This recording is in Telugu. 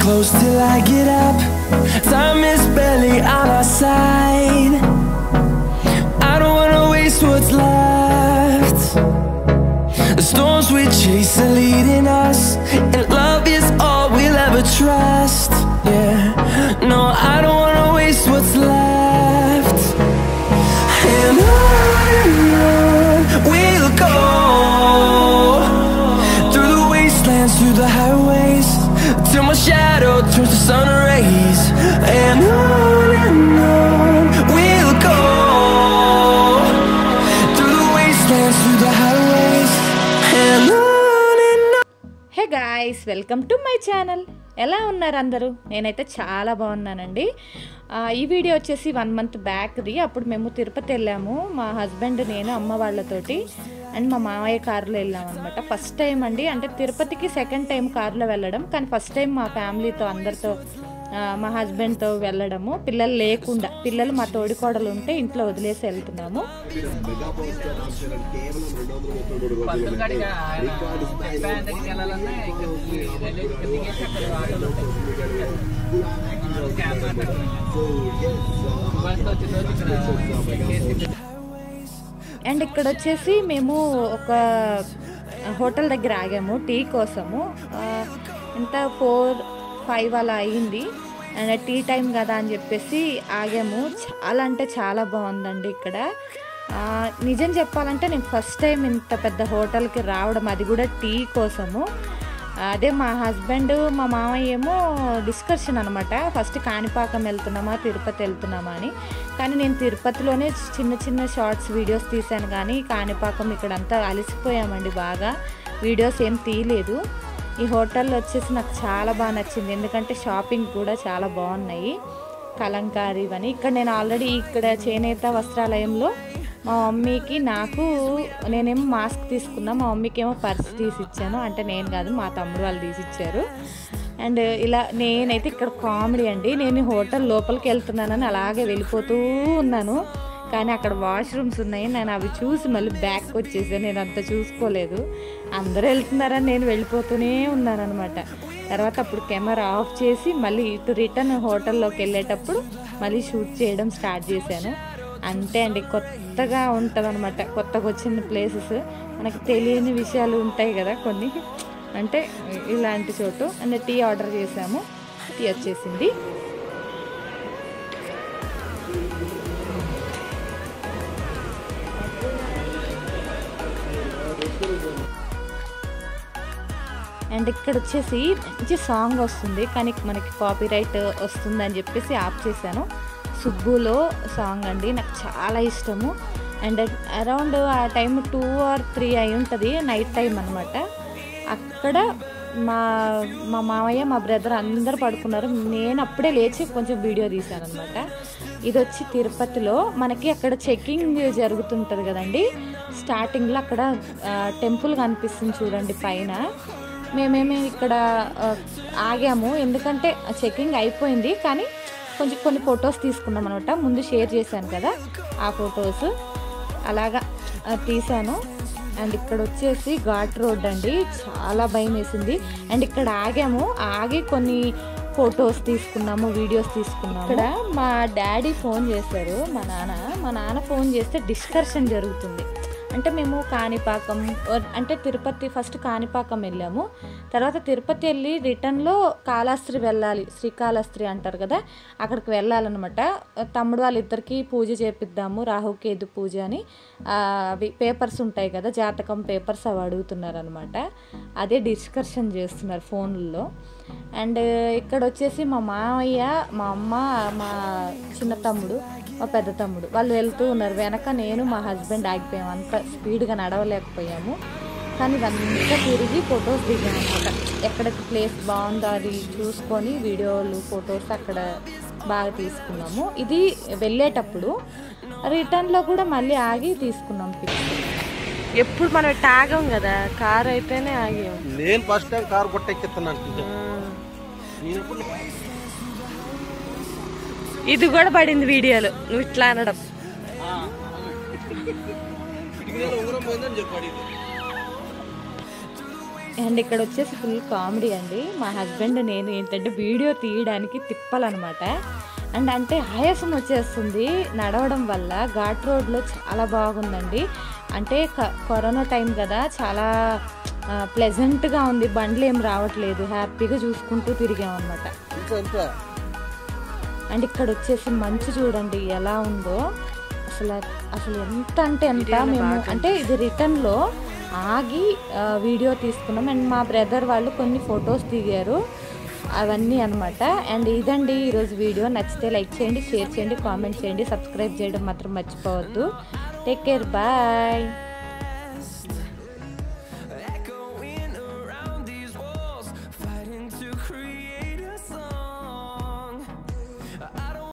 close till I get up. Time is barely on our side. I don't wanna waste what's left. The storms we chase are leading us, and love is all we'll ever trust. Yeah, no, I don't wanna waste what's left. And on and on we'll go through the wastelands, through the highways, till my shadow turns to sun rays. And on and on we'll go through the wastelands, through the highways, and on and on. Hey guys welcome to my channel ఎలా ఉన్నారు అందరూ నేనైతే చాలా బాగున్నానండి ఆ, ఈ వీడియో వచ్చేసి వన్ మంత్ బ్యాక్ది అప్పుడు మేము తిరుపతి వెళ్ళాము మా హస్బెండ్ నేను అమ్మ వాళ్ళతోటి అండ్ మా మామయ్య కారులో వెళ్ళాము అనమాట ఫస్ట్ టైం అండి అంటే తిరుపతికి సెకండ్ టైం కారులో వెళ్ళడం కానీ ఫస్ట్ టైం మా ఫ్యామిలీతో అందరితో ఆ, మా హస్బెండ్తో వెళ్ళడము పిల్లలు లేకుండా పిల్లలు మా తోడికోడలు ఉంటే ఇంట్లో వదిలేసి వెళ్తున్నాము పంతులు కాడిగా ఆయన ఫ్యాన్ దగ్గరికి వెళ్ళాలన్నా ఇక్కడ ఈ రైల్వే ఇక్కడ దిగేసి అక్కడ ఆటోలో ఉంటాయి క్యాబ్ మాట్లాడుతున్నాం బస్సులో వచ్చిన రోజు ఇక్కడ ఎక్కేసి అండ్ ఇక్కడ వచ్చేసి మేము ఒక హోటల్ దగ్గర ఆగాము టీ కోసము ఆ, ఇంత ఫోర్ ఫైవ్ అలా అయింది అండ్ టీ టైం కదా అని చెప్పేసి ఆగాము చాలా అంటే చాలా బాగుందండి ఇక్కడ ఆ, నిజం చెప్పాలంటే నేను ఫస్ట్ టైం ఇంత పెద్ద హోటల్కి రావడం అది కూడా టీ కోసము అదే మా హస్బెండ్ మా మామయ్య ఏమో డిస్కషన్ అనమాట ఫస్ట్ కాణిపాకం వెళ్తున్నామా తిరుపతి వెళ్తున్నామా అని కానీ నేను తిరుపతిలోనే చిన్న చిన్న షార్ట్స్ వీడియోస్ తీశాను కానీ కాణిపాకం ఇక్కడంతా అలసిపోయామండి బాగా వీడియోస్ ఏం తీయలేదు ఈ హోటల్లో వచ్చేసి నాకు చాలా బాగా నచ్చింది ఎందుకంటే షాపింగ్ కూడా చాలా బాగున్నాయి కలంకారీ ఇవన్నీ ఇక్కడ నేను ఆల్రెడీ ఇక్కడ చేనేత వస్త్రాలయంలో మా మమ్మీకి నాకు నేనేమో మాస్క్ తీసుకున్నా మా మమ్మీకి ఏమో పర్స్ తీసి ఇచ్చాను అంటే నేను కాదు మా తమ్ముడు వాళ్ళు తీసి ఇచ్చారు అండ్ ఇలా నేనైతే ఇక్కడ కామెడీ అండి నేను హోటల్ లోపలికి వెళ్తున్నానని అలాగే వెళ్ళిపోతూ ఉన్నాను కానీ అక్కడ వాష్రూమ్స్ ఉన్నాయి నేను అవి చూసి మళ్ళీ బ్యాక్ వచ్చేసాను నేను అంత చూసుకోలేదు అందరూ వెళ్తున్నారని నేను వెళ్ళిపోతూనే ఉన్నాను అనమాట తర్వాత అప్పుడు కెమెరా ఆఫ్ చేసి మళ్ళీ ఇటు రిటర్న్ హోటల్లోకి వెళ్ళేటప్పుడు మళ్ళీ షూట్ చేయడం స్టార్ట్ చేశాను అంతే అండి కొత్తగా ఉంటుంది అనమాట కొత్తగా వచ్చిన ప్లేసెస్ మనకి తెలియని విషయాలు ఉంటాయి కదా కొన్ని అంటే ఇలాంటి చోటు అండ్ టీ ఆర్డర్ చేసాము టీ వచ్చేసింది అండ్ ఇక్కడ వచ్చేసి మంచి సాంగ్ వస్తుంది కానీ మనకి కాపీ రైట్ వస్తుందని చెప్పేసి ఆఫ్ చేశాను సుబ్బులో సాంగ్ అండి నాకు చాలా ఇష్టము and around uh time two or three అయి ఉంటుంది నైట్ టైం అనమాట అక్కడ మా మా మామయ్య మా బ్రదర్ అందరు పడుకున్నారు నేను అప్పుడే లేచి కొంచెం వీడియో తీశాను అనమాట ఇది వచ్చి తిరుపతిలో మనకి అక్కడ చెకింగ్ జరుగుతుంటుంది కదండి స్టార్టింగ్లో అక్కడ టెంపుల్ కనిపిస్తుంది చూడండి పైన మేమేమి ఇక్కడ ఆ, ఆగాము ఎందుకంటే చెకింగ్ అయిపోయింది కానీ కొంచెం కొన్ని ఫొటోస్ తీసుకున్నాం అనమాట ముందు షేర్ చేశాను కదా ఆ ఫొటోస్ అలాగా ఆ, తీశాను అండ్ ఇక్కడ వచ్చేసి ఘాట్ రోడ్ అండి చాలా భయం వేసింది అండ్ ఇక్కడ ఆగాము ఆగి కొన్ని ఫొటోస్ తీసుకున్నాము వీడియోస్ తీసుకున్నాము ఇక్కడ మా డాడీ ఫోన్ చేశారు మా నాన్న మా నాన్న ఫోన్ చేస్తే డిస్కషన్ జరుగుతుంది అంటే మేము కాణిపాకం or- అంటే తిరుపతి ఫస్ట్ కాణిపాకం వెళ్ళాము తర్వాత తిరుపతి వెళ్ళి రిటర్న్లో కాళాస్త్రి వెళ్ళాలి శ్రీకాళహస్త్రి అంటారు కదా అక్కడికి వెళ్ళాలన్నమాట తమ్ముడు వాళ్ళిద్దరికి పూజ చేపిద్దాము రాహుకేతు పూజ అని ఆ, అవి పేపర్స్ ఉంటాయి కదా జాతకం పేపర్స్ అవి అడుగుతున్నారు అనమాట అదే డిస్కషన్ చేస్తున్నారు ఫోన్లలో అండ్ ఇక్కడ వచ్చేసి మా మామయ్య మా అమ్మ మా చిన్న తమ్ముడు మా పెద్ద తమ్ముడు వాళ్ళు వెళ్తూ ఉన్నారు వెనక నేను మా హస్బెండ్ ఆగిపోయాము అంత స్పీడ్గా నడవలేకపోయాము కానీ ఇదంతా తిరిగి ఫొటోస్ దిగాము అనమాట ఎక్కడికి ప్లేస్ బాగుందో అది చూసుకొని వీడియోలు ఫొటోస్ అక్కడ బాగా తీసుకున్నాము ఇది వెళ్ళేటప్పుడు రిటర్న్లో కూడా మళ్ళీ ఆగి తీసుకున్నాం పిక్స్ ఎప్పుడు మనం తాగం కదా కార్ అయితేనే ఆగాం నేను ఫస్ట్ టైం కారు కొట్టెక్కిస్తున్నాను నేను ఎప్పుడు ఇది కూడా పడింది వీడియోలో నువ్వు ఇట్లా అనడం ఇటుకలో ఉంగరం పోయిందని చెప్పాడు ఇది అండ్ ఇక్కడ వచ్చేసి ఫుల్ కామెడీ అండి మా హస్బెండ్ నేను ఏంటంటే వీడియో తీయడానికి తిప్పాలన్నమాట అండ్ అంటే ఆయాసం వచ్చేస్తుంది నడవడం వల్ల ఘాట్ రోడ్లో చాలా బాగుందండి అంటే క- కరోనా టైం కదా చాలా ప్లెజెంట్గా ఉంది బండ్లు ఏం రావట్లేదు హ్యాపీగా చూసుకుంటూ తిరిగామన్నమాట అండ్ ఇక్కడ వచ్చేసి మంచు చూడండి ఎలా ఉందో అసలు అసలు ఎంత అంటే ఎంత మేము అంటే ఇది రిటర్న్లో ఆగి ఆ, వీడియో తీసుకున్నాం అండ్ మా బ్రదర్ వాళ్ళు కొన్ని ఫొటోస్ దిగారు అవన్నీ అనమాట అండ్ ఇదండి ఈరోజు వీడియో నచ్చితే లైక్ చేయండి షేర్ చేయండి కామెంట్ చేయండి సబ్స్క్రైబ్ చేయడం మాత్రం మర్చిపోవద్దు టేక్ కేర్ బాయ్